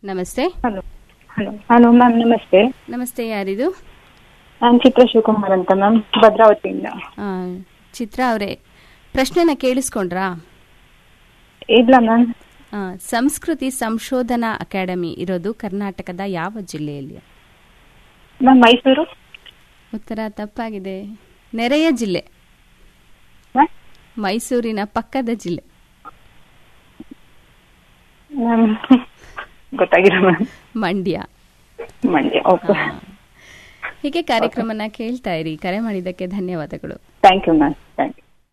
ನಮಸ್ತೆ hello hello hello ma'am ನಮಸ್ತೆ ನಮಸ್ತೆ ಯಾರಿದು ನಾನು ಚಿತ್ರ ಶಿವಕುಮಾರ್ ಅಂತ ಮ್ಯಾಮ್ ಭದ್ರಾವತಿಯಿಂದ ಆ, ಚಿತ್ರ ಅವರೇ ಪ್ರಶ್ನೆನ ಕೇಳಿಸ್ಕೊಂಡ್ರಾ ಇಲ್ಲ ಮ್ಯಾಮ್ ಆ, ಸಂಸ್ಕೃತಿ ಸಂಶೋಧನಾ ಅಕಾಡೆಮಿ ಇರೋದು ಕರ್ನಾಟಕದ ಯಾವ ಜಿಲ್ಲೆಯಲ್ಲಿ ಮ್ಯಾಮ್ ಮೈಸೂರು ಉತ್ತರ ತಪ್ಪಾಗಿದೆ ನೆರೆಯ ಜಿಲ್ಲೆ ಮ್ಯಾಮ್ ಮೈಸೂರಿನ ಪಕ್ಕದ ಜಿಲ್ಲೆ ಮ್ಯಾಮ್ ಗೊತ್ತಾಗಿಲ್ಲ ಮ್ಯಾಮ್ ಮಂಡ್ಯ ಮಂಡ್ಯ ಓಕೆ ಆ. ಹೀಗೆ ಕಾರ್ಯಕ್ರಮನ ಕೇಳ್ತಾ ಇರಿ ಕರೆ ಮಾಡಿದ್ದಕ್ಕೆ ಧನ್ಯವಾದಗಳು thank you ma'am thank you